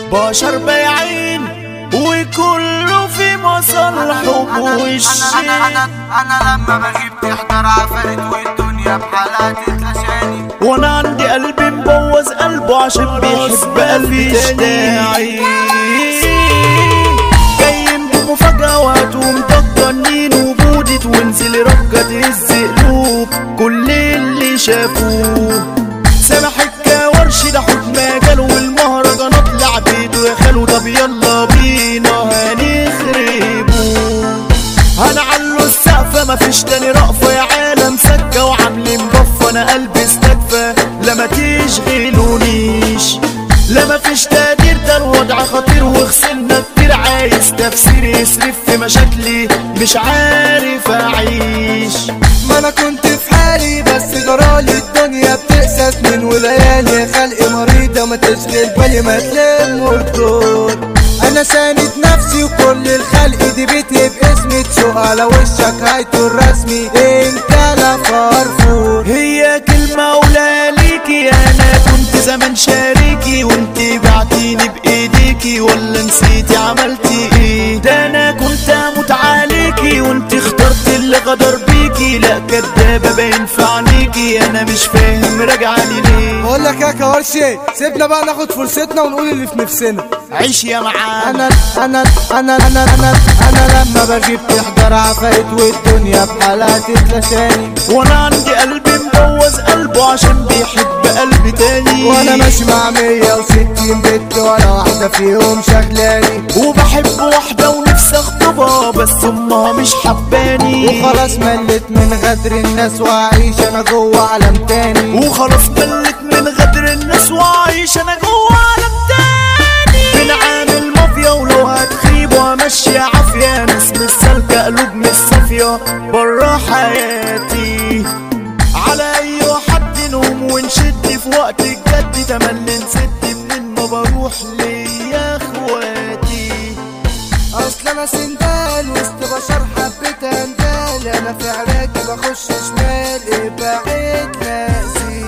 بشر بايعين وكله في مصالحه بوشين انا لما بغيب تحضر عفاريت والدنيا بحالها تتلاشاني وانا عندي قلب مبوظ قلبه عشان بيحب قلبي تاني جايين بمفاجأة وهتقوم ضجنين وبودت وانزل رجة تهز قلوب كل اللي شافوه سامح الكورش ده حكم مجاله والمهرجانات لعبته يا خالو طب يلا بينا هنخربه هنعلو السقفة مفيش تاني رأفة يا عالم سكة وعاملين بفة انا قلبي استكفى لا ما تشغلونيش لا مفيش تقدير ده الوضع خطير وخسرنا كتير عايز تفسير يصرف في مشاكلي مش عارف اعيش ما انا كنت في حالي بس جرالي الدنيا بتقسس من وليالي خلقي مريضة ما تشغل بالي ما تلم الدور انا ساند نفسي وكل الخلق دي بيتي باسمي تسوق على وشك هايته الرسمي انت لا فرفور هي كلمة ولا ليكي انا كنت زمان شاريكي وانت بعتيني بايديكي ولا نسيتي عملتي ايه ده انا كنت اموت عليكي وانت اخترت اللي غدر بيكي لا كدابة باين في عينيكي انا مش فاهم راجعاني ليه بقول لك يا كورشي سيبنا بقى ناخد فرصتنا ونقول اللي في نفسنا عيش يا معانا انا انا انا انا انا انا لما بجيب تحضر عفايت والدنيا بحالها تتلاشاني وانا عندي قلب مبوظ قلبه عشان بيحب قلب تاني وانا ماشي مع 160 بنت ولا واحدة فيهم شغلاني وبحب واحدة ونفسي اخطبها بس امها مش حباني وخلاص مليت من غدر الناس واعيش انا جوه عالم تاني وخلاص ملت من غدر الناس وعايش انا جوه عالم تاني بنعامل مافيا ولو هتخيب وامشي عافية ناس مش سالكة قلوب مش صافية برا حياتي على اي حد نقوم ونشد في وقت الجد تملي نسد منين ما بروح ليا اخواتي اصل انا سندال وسط بشر حبيت اندال انا في عراكي بخش شمال ايه بعيد ناسي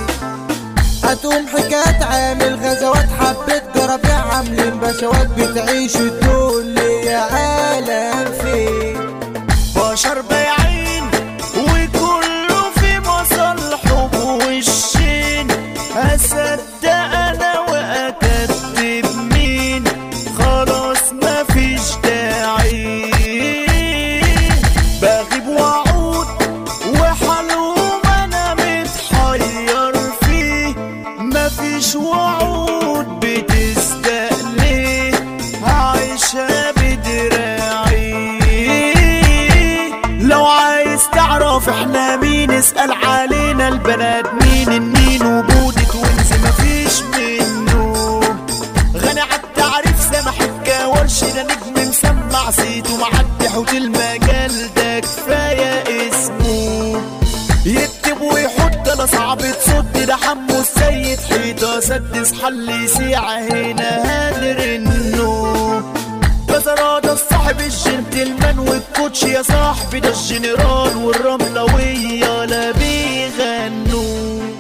هتقوم حكايات عامل غزوات حبيت جرابيع عاملين بشوات بتعيش الدول يا عالم فين بشر بايعين وكله في مصالحه بوشين هصدق انا واكذب مين خلاص مفيش داعي بغيب واعود وحلوم انا متحير فيه مفيش وعود بتستقلي هعيشها بدراعي لو عايز تعرف احنا مين اسأل علينا البنات مين النين وبودت ونزي مفيش منه غني عالتعريف سامح الكاورش ده نجم مسمع صيته معدي حوت المجال ده كفاية اسمه يكتب ويحط لا صعب تصد ده حمو السيد حيطة سدس حل سيعة هنا هنرنه بزرة ده الصاحب الجنتلمان والكوتش يا صاحبي ده الجنرال والرملوية لا بيغنوا